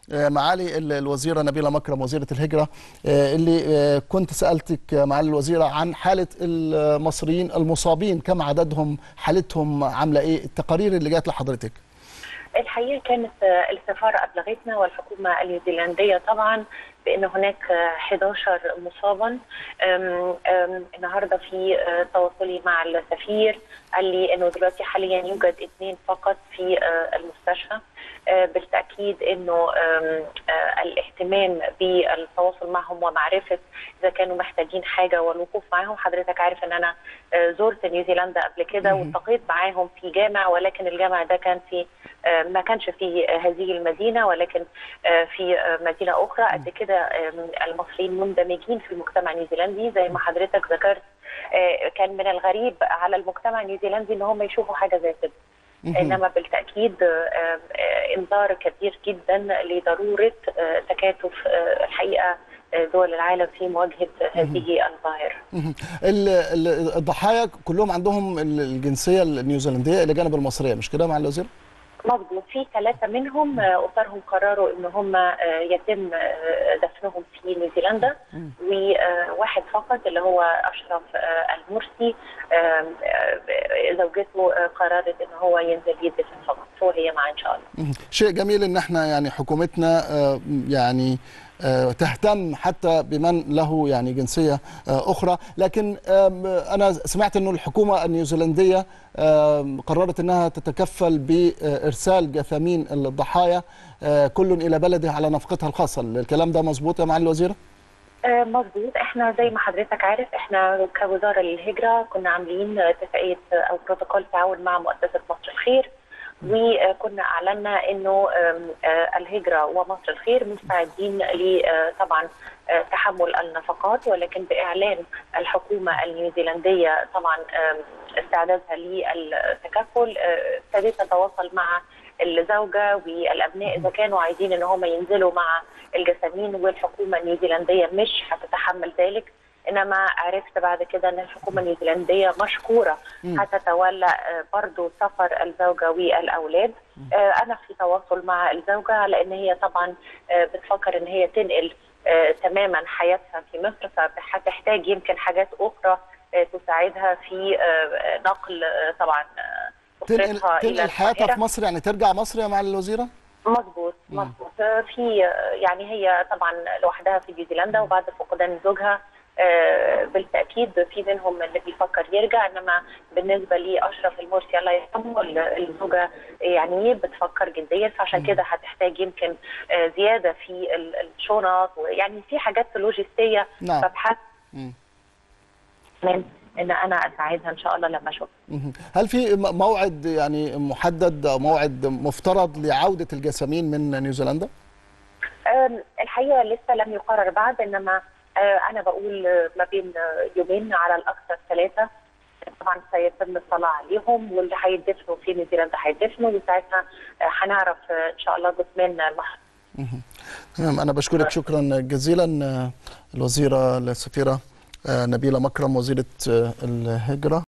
معالي الوزيره نبيله مكرم وزيره الهجره اللي كنت سالتك معالي الوزيره عن حاله المصريين المصابين كم عددهم حالتهم عامله ايه التقارير اللي جات لحضرتك الحقيقه كانت السفاره ابلغتنا والحكومه النيوزيلنديه طبعا بان هناك 11 مصابا أم أم النهارده في تواصلي مع السفير قال لي انه دلوقتي حاليا يوجد اثنين فقط في المستشفى بالتاكيد انه الاهتمام بالتواصل معهم ومعرفه اذا كانوا محتاجين حاجه والوقوف معاهم حضرتك عارف ان انا زرت نيوزيلندا قبل كده والتقيت معاهم في جامع ولكن الجامع ده كان في ما كانش في هذه المدينه ولكن في مدينه اخرى قد كده المصريين مندمجين في المجتمع النيوزيلندي زي ما حضرتك ذكرت كان من الغريب على المجتمع النيوزيلندي ان هم يشوفوا حاجه زي كده انما بالتاكيد انذار كبير جدا لضروره تكاتف الحقيقه دول العالم في مواجهه هذه الظاهره. الضحايا كلهم عندهم الجنسيه النيوزيلنديه الى جانب المصريه مش كده مع الوزير؟ مظبوط في ثلاثه منهم اسرهم قرروا ان هم يتم دفنهم في نيوزيلندا وواحد فقط اللي هو اشرف المرسي زوجته قررت ان هو ينزل يدفن فقط وهي معاه ان شاء الله. شيء جميل ان احنا يعني حكومتنا يعني تهتم حتى بمن له يعني جنسيه اخرى لكن انا سمعت انه الحكومه النيوزيلنديه قررت انها تتكفل بارسال جثامين الضحايا كل الى بلده على نفقتها الخاصه الكلام ده مظبوط يا معالي الوزيره مظبوط احنا زي ما حضرتك عارف احنا كوزاره للهجره كنا عاملين اتفاقيه او بروتوكول تعاون مع مؤسسه مصر الخير وكنا اعلنا انه الهجره ومصر الخير مستعدين طبعا تحمل النفقات ولكن باعلان الحكومه النيوزيلنديه طبعا استعدادها للتكفل ابتديت اتواصل مع الزوجه والابناء اذا كانوا عايزين ان هم ينزلوا مع الجسامين والحكومه النيوزيلنديه مش هتتحمل ذلك انما عرفت بعد كده ان الحكومه النيوزيلنديه مشكوره هتتولى برضو سفر الزوجه والاولاد انا في تواصل مع الزوجه على ان هي طبعا بتفكر ان هي تنقل تماما حياتها في مصر فهتحتاج يمكن حاجات اخرى تساعدها في نقل طبعا تنقل, تنقل حياتها في مصر يعني ترجع مصر يا معالي الوزيره؟ مظبوط مظبوط في يعني هي طبعا لوحدها في نيوزيلندا وبعد فقدان زوجها بالتاكيد في منهم اللي بيفكر يرجع انما بالنسبه لاشرف المرسي الله يرحمه الزوجه يعني بتفكر جديا فعشان كده هتحتاج يمكن زياده في الشنط ويعني في حاجات لوجستيه نعم. ببحث ان انا اساعدها ان شاء الله لما اشوفها. هل في موعد يعني محدد او موعد مفترض لعوده الجسامين من نيوزيلندا؟ الحقيقه لسه لم يقرر بعد انما انا بقول ما بين يومين على الاكثر ثلاثه طبعا سيتم الصلاه عليهم واللي هيدفنوا في نيوزيلندا هيدفنوا وساعتها هنعرف ان شاء الله جثمان المحر تمام انا بشكرك شكرا جزيلا الوزيره السفيره نبيله مكرم وزيره الهجره